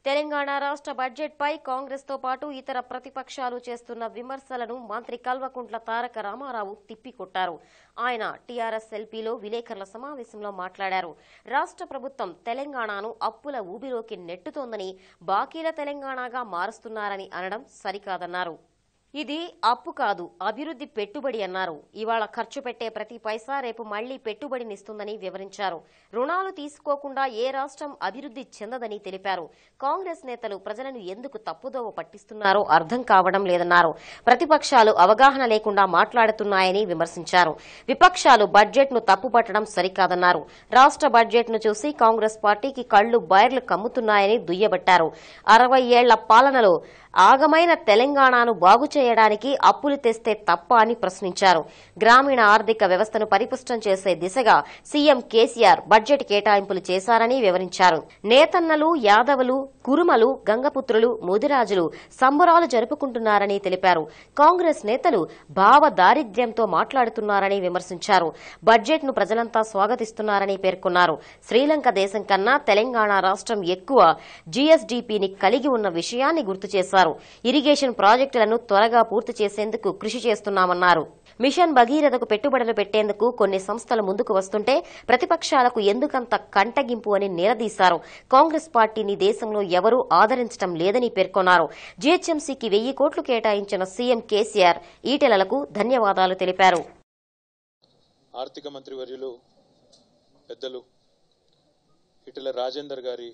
తెలంగాణ రాష్ట్ర బడ్జెట్పై కాంగ్రెస్తో పాటు ఇతర ప్రతిపక్షాలు చేస్తున్న విమర్శలను మంత్రి కల్వకుంట్ల తారక రామారావు తిప్పికొట్టారు ఆయన టీఆర్ఎస్ ఎల్పీలో విలేకరుల సమావేశంలో మాట్లాడారు రాష్ట్ర ప్రభుత్వం తెలంగాణను అప్పుల ఊబిలోకి నెట్టుతోందని బాకీల తెలంగాణగా మారుస్తున్నారని అనడం సరికాదన్నారు ఇది అప్పు కాదు అభివృద్ధి పెట్టుబడి అన్నారు ఇవాళ ఖర్చు పెట్టే ప్రతి పైసా రేపు మళ్లీ పెట్టుబడినిస్తుందని వివరించారు రుణాలు తీసుకోకుండా ఏ రాష్ట్రం అభివృద్ధి చెందదని తెలిపారు కాంగ్రెస్ నేతలు ప్రజలను ఎందుకు తప్పుదోవ పట్టిస్తున్నారో అర్థం కావడం లేదన్నారు ప్రతిపక్షాలు అవగాహన లేకుండా మాట్లాడుతున్నాయని విమర్శించారు విపక్షాలు బడ్జెట్ను తప్పుపట్టడం సరికాదన్నారు రాష్ట్ర బడ్జెట్ను చూసి కాంగ్రెస్ పార్టీకి కళ్లు బైర్లు కమ్ముతున్నాయని దుయ్యబట్టారు అరవై ఏళ్ల పాలనలో ఆగమైన తెలంగాణను బాగు చేయడానికి అప్పులు తెస్తే తప్ప అని ప్రశ్నించారు గ్రామీణ ఆర్థిక వ్యవస్థను పరిపుష్టం చేసే దిశగా సీఎం కేసీఆర్ బడ్జెట్ కేటాయింపులు చేశారని వివరించారు నేతన్నలు యాదవులు కురుమలు గంగపుత్రులు ముదిరాజులు సంబరాలు జరుపుకుంటున్నారని తెలిపారు కాంగ్రెస్ నేతలు భావ దారిద్ర్యంతో మాట్లాడుతున్నారని విమర్శించారు బడ్జెట్ను ప్రజలంతా స్వాగతిస్తున్నారని పేర్కొన్నారు శ్రీలంక దేశం కన్నా తెలంగాణ రాష్ట్రం ఎక్కువ జీఎస్డీపీని కలిగి ఉన్న విషయాన్ని గుర్తు చేశారు ఇరిగేషన్ ప్రాజెక్టులను త్వరగా పూర్తి చేసేందుకు కృషి చేస్తున్నామన్నారు మిషన్ భగీరథకు పెట్టుబడులు పెట్టేందుకు కొన్ని సంస్థలు ముందుకు వస్తుంటే ప్రతిపక్షాలకు ఎందుకంత కంటగింపు అని నిలదీశారు కాంగ్రెస్ పార్టీని దేశంలో ఎవరూ ఆదరించడం లేదని పేర్కొన్నారు జీహెచ్ఎంసీకి వెయ్యి కోట్లు కేటాయించిన సీఎం కేసీఆర్ ఈటెలలకు ధన్యవాదాలు తెలిపారు ఆర్థిక మంత్రి వర్యులు పెద్దలు ఇటల రాజేందర్ గారి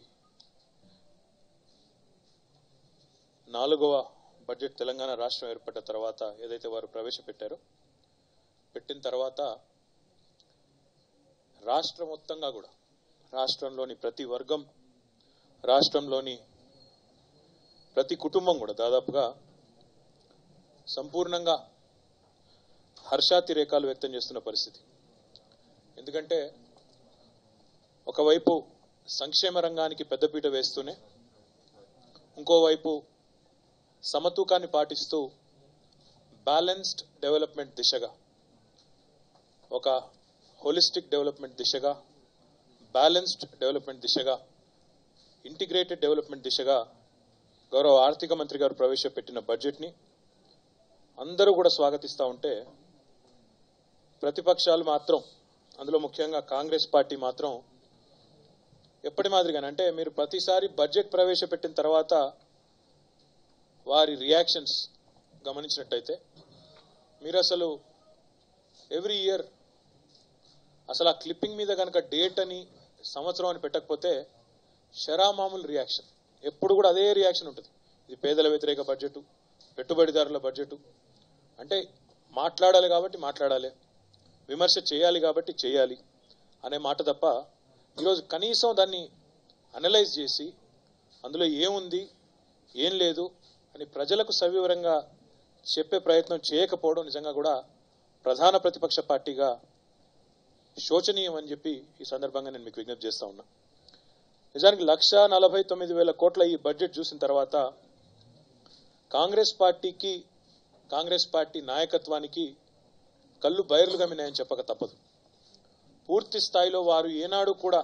నాలుగవ బడ్జెట్ తెలంగాణ రాష్ట్రం ఏర్పడ్డ తర్వాత ఏదైతే వారు ప్రవేశపెట్టారో పెట్టిన తర్వాత రాష్ట్ర మొత్తంగా కూడా రాష్ట్రంలోని ప్రతి వర్గం రాష్ట్రంలోని ప్రతి కుటుంబం కూడా దాదాపుగా సంపూర్ణంగా హర్షాతిరేకాలు వ్యక్తం చేస్తున్న పరిస్థితి ఎందుకంటే ఒకవైపు సంక్షేమ రంగానికి పెద్దపీట వేస్తూనే ఇంకోవైపు సమతూకాన్ని పాటిస్తూ బ్యాలెన్స్డ్ డెవలప్మెంట్ దిశగా ఒక హోలిస్టిక్ డెవలప్మెంట్ దిశగా బ్యాలెన్స్డ్ డెవలప్మెంట్ దిశగా ఇంటిగ్రేటెడ్ డెవలప్మెంట్ దిశగా గౌరవ ఆర్థిక మంత్రి గారు ప్రవేశపెట్టిన బడ్జెట్ని అందరూ కూడా స్వాగతిస్తూ ఉంటే ప్రతిపక్షాలు మాత్రం అందులో ముఖ్యంగా కాంగ్రెస్ పార్టీ మాత్రం ఎప్పటి మాదిరిగానే అంటే మీరు ప్రతిసారి బడ్జెట్ ప్రవేశపెట్టిన తర్వాత వారి రియాక్షన్స్ గమనించినట్టయితే మీరు అసలు ఎవ్రీ ఇయర్ అసలు ఆ క్లిప్పింగ్ మీద కనుక డేట్ అని సంవత్సరం అని పెట్టకపోతే షరామామూలు రియాక్షన్ ఎప్పుడు కూడా అదే రియాక్షన్ ఉంటుంది ఇది పేదల వ్యతిరేక బడ్జెట్ పెట్టుబడిదారుల బడ్జెట్ అంటే మాట్లాడాలి కాబట్టి మాట్లాడాలి విమర్శ చేయాలి కాబట్టి చేయాలి అనే మాట తప్ప ఈరోజు కనీసం దాన్ని అనలైజ్ చేసి అందులో ఏముంది ఏం లేదు అని ప్రజలకు సవివరంగా చెప్పే ప్రయత్నం చేయకపోవడం నిజంగా కూడా ప్రధాన ప్రతిపక్ష పార్టీగా శోచనీయం అని చెప్పి ఈ సందర్భంగా నేను మీకు విజ్ఞప్తి చేస్తా ఉన్నా నిజానికి లక్ష నలభై తొమ్మిది వేల కోట్ల ఈ బడ్జెట్ చూసిన తర్వాత కాంగ్రెస్ పార్టీకి కాంగ్రెస్ పార్టీ నాయకత్వానికి కళ్ళు బయర్లు గమ్మినాయని చెప్పక తప్పదు పూర్తి స్థాయిలో వారు ఏనాడు కూడా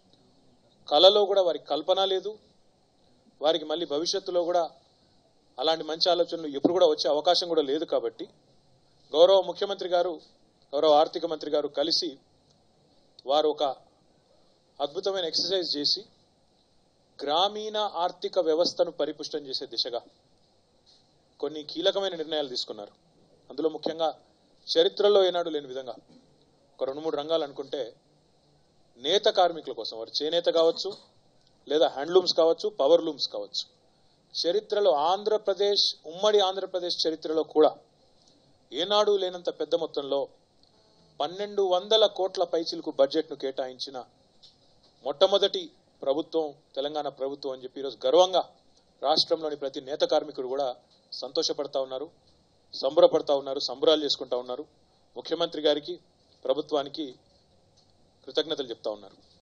కలలో కూడా వారికి కల్పన లేదు వారికి మళ్ళీ భవిష్యత్తులో కూడా అలాంటి మంచి ఆలోచనలు ఎప్పుడు కూడా వచ్చే అవకాశం కూడా లేదు కాబట్టి గౌరవ ముఖ్యమంత్రి గారు గౌరవ ఆర్థిక మంత్రి గారు కలిసి వారు ఒక అద్భుతమైన ఎక్సర్సైజ్ చేసి గ్రామీణ ఆర్థిక వ్యవస్థను పరిపుష్టం చేసే దిశగా కొన్ని కీలకమైన నిర్ణయాలు తీసుకున్నారు అందులో ముఖ్యంగా చరిత్రలో ఏనాడు లేని విధంగా ఒక రెండు మూడు రంగాలు అనుకుంటే నేత కార్మికుల కోసం వారు చేనేత కావచ్చు లేదా హ్యాండ్లూమ్స్ కావచ్చు పవర్ లూమ్స్ కావచ్చు చరిత్రలో ఆంధ్రప్రదేశ్ ఉమ్మడి ఆంధ్రప్రదేశ్ చరిత్రలో కూడా ఏనాడు లేనంత పెద్ద మొత్తంలో పన్నెండు వందల కోట్ల పైచిలకు బడ్జెట్ను కేటాయించిన మొట్టమొదటి ప్రభుత్వం తెలంగాణ ప్రభుత్వం అని చెప్పి ఈరోజు గర్వంగా రాష్ట్రంలోని ప్రతి నేత కార్మికుడు కూడా సంతోషపడతా ఉన్నారు సంబరపడతా ఉన్నారు సంబరాలు చేసుకుంటా ఉన్నారు ముఖ్యమంత్రి గారికి ప్రభుత్వానికి కృతజ్ఞతలు చెప్తా ఉన్నారు